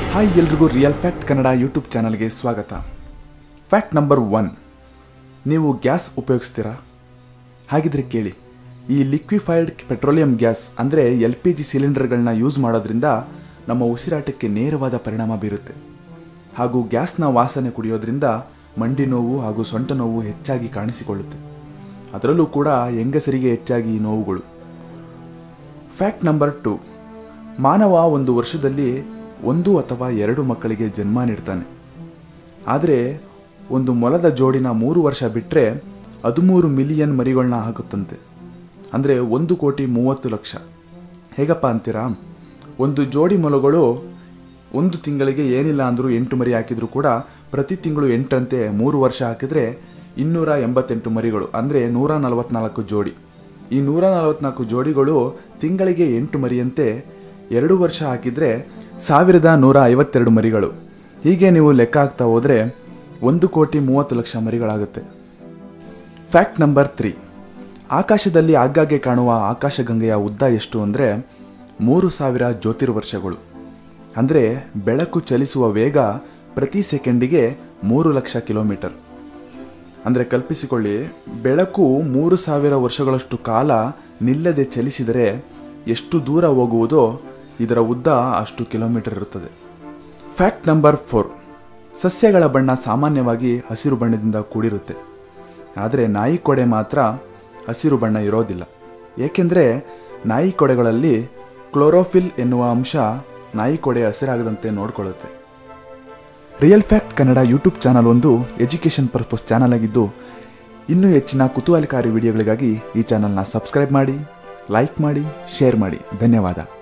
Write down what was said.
hi ಎಲ್ರಿಗೂ real fact Kannada YouTube ಚಾನಲ್ಗೆ ಸ್ವಾಗತ ಫ್ಯಾಕ್ಟ್ ನಂಬರ್ ಒನ್ ನೀವು ಗ್ಯಾಸ್ ಉಪಯೋಗಿಸ್ತೀರಾ ಹಾಗಿದ್ರೆ ಕೇಳಿ ಈ ಲಿಕ್ವಿಫೈಡ್ ಪೆಟ್ರೋಲಿಯಂ ಗ್ಯಾಸ್ ಅಂದರೆ ಎಲ್ ಪಿ ಜಿ ಸಿಲಿಂಡರ್ಗಳನ್ನ ಯೂಸ್ ಮಾಡೋದ್ರಿಂದ ನಮ್ಮ ಉಸಿರಾಟಕ್ಕೆ ನೇರವಾದ ಪರಿಣಾಮ ಬೀರುತ್ತೆ ಹಾಗೂ ಗ್ಯಾಸ್ನ ವಾಸನೆ ಕುಡಿಯೋದ್ರಿಂದ ಮಂಡಿ ನೋವು ಹಾಗೂ ಸೊಂಟ ನೋವು ಹೆಚ್ಚಾಗಿ ಕಾಣಿಸಿಕೊಳ್ಳುತ್ತೆ ಅದರಲ್ಲೂ ಕೂಡ ಹೆಂಗಸರಿಗೆ ಹೆಚ್ಚಾಗಿ ಈ ನೋವುಗಳು ಫ್ಯಾಕ್ಟ್ ನಂಬರ್ ಟು ಮಾನವ ಒಂದು ವರ್ಷದಲ್ಲಿ ಒಂದು ಅಥವಾ ಎರಡು ಮಕ್ಕಳಿಗೆ ಜನ್ಮ ನೀಡ್ತಾನೆ ಆದರೆ ಒಂದು ಮೊಲದ ಜೋಡಿನ ಮೂರು ವರ್ಷ ಬಿಟ್ಟರೆ ಹದಿಮೂರು ಮಿಲಿಯನ್ ಮರಿಗಳನ್ನ ಹಾಕುತ್ತಂತೆ ಅಂದರೆ ಒಂದು ಕೋಟಿ ಮೂವತ್ತು ಲಕ್ಷ ಹೇಗಪ್ಪ ಅಂತೀರಾ ಒಂದು ಜೋಡಿ ಮೊಲಗಳು ಒಂದು ತಿಂಗಳಿಗೆ ಏನಿಲ್ಲ ಅಂದರೂ ಎಂಟು ಮರಿ ಹಾಕಿದರೂ ಕೂಡ ಪ್ರತಿ ತಿಂಗಳು ಎಂಟಂತೆ ಮೂರು ವರ್ಷ ಹಾಕಿದರೆ ಇನ್ನೂರ ಎಂಬತ್ತೆಂಟು ಮರಿಗಳು ಅಂದರೆ ನೂರ ನಲವತ್ನಾಲ್ಕು ಜೋಡಿ ಈ ನೂರ ನಲವತ್ನಾಲ್ಕು ಜೋಡಿಗಳು ತಿಂಗಳಿಗೆ ಎಂಟು ಮರಿಯಂತೆ ಎರಡು ವರ್ಷ ಹಾಕಿದರೆ ಸಾವಿರದ ನೂರ ಐವತ್ತೆರಡು ಮರಿಗಳು ಹೀಗೆ ನೀವು ಲೆಕ್ಕ ಹಾಕ್ತಾ ಹೋದರೆ ಒಂದು ಕೋಟಿ ಮೂವತ್ತು ಲಕ್ಷ ಮರಿಗಳಾಗುತ್ತೆ ಫ್ಯಾಕ್ಟ್ ನಂಬರ್ ತ್ರೀ ಆಕಾಶದಲ್ಲಿ ಆಗಾಗ್ಗೆ ಕಾಣುವ ಆಕಾಶಗಂಗೆಯ ಉದ್ದ ಎಷ್ಟು ಅಂದರೆ ಮೂರು ಸಾವಿರ ಜ್ಯೋತಿರ್ವರ್ಷಗಳು ಅಂದರೆ ಬೆಳಕು ಚಲಿಸುವ ವೇಗ ಪ್ರತಿ ಸೆಕೆಂಡಿಗೆ ಮೂರು ಲಕ್ಷ ಕಿಲೋಮೀಟರ್ ಅಂದರೆ ಕಲ್ಪಿಸಿಕೊಳ್ಳಿ ಬೆಳಕು ಮೂರು ಸಾವಿರ ವರ್ಷಗಳಷ್ಟು ಕಾಲ ನಿಲ್ಲದೆ ಚಲಿಸಿದರೆ ಎಷ್ಟು ದೂರ ಹೋಗುವುದೋ ಇದರ ಉದ್ದ ಅಷ್ಟು ಕಿಲೋಮೀಟರ್ ಇರುತ್ತದೆ ಫ್ಯಾಕ್ಟ್ ನಂಬರ್ ಫೋರ್ ಸಸ್ಯಗಳ ಬಣ್ಣ ಸಾಮಾನ್ಯವಾಗಿ ಹಸಿರು ಬಣ್ಣದಿಂದ ಕೂಡಿರುತ್ತೆ ಆದರೆ ನಾಯಿ ಕೊಡೆ ಮಾತ್ರ ಹಸಿರು ಬಣ್ಣ ಇರೋದಿಲ್ಲ ಏಕೆಂದರೆ ನಾಯಿ ಕೊಡೆಗಳಲ್ಲಿ ಕ್ಲೋರೋಫಿಲ್ ಎನ್ನುವ ಅಂಶ ನಾಯಿ ಕೊಡೆ ಹಸಿರಾಗದಂತೆ ನೋಡಿಕೊಳ್ಳುತ್ತೆ real fact Kannada YouTube channel ಒಂದು ಎಜುಕೇಷನ್ ಪರ್ಪಸ್ ಚಾನಲ್ ಆಗಿದ್ದು ಇನ್ನೂ ಹೆಚ್ಚಿನ ಕುತೂಹಲಕಾರಿ ವಿಡಿಯೋಗಳಿಗಾಗಿ ಈ ಚಾನಲ್ನ ಸಬ್ಸ್ಕ್ರೈಬ್ ಮಾಡಿ ಲೈಕ್ ಮಾಡಿ ಶೇರ್ ಮಾಡಿ ಧನ್ಯವಾದ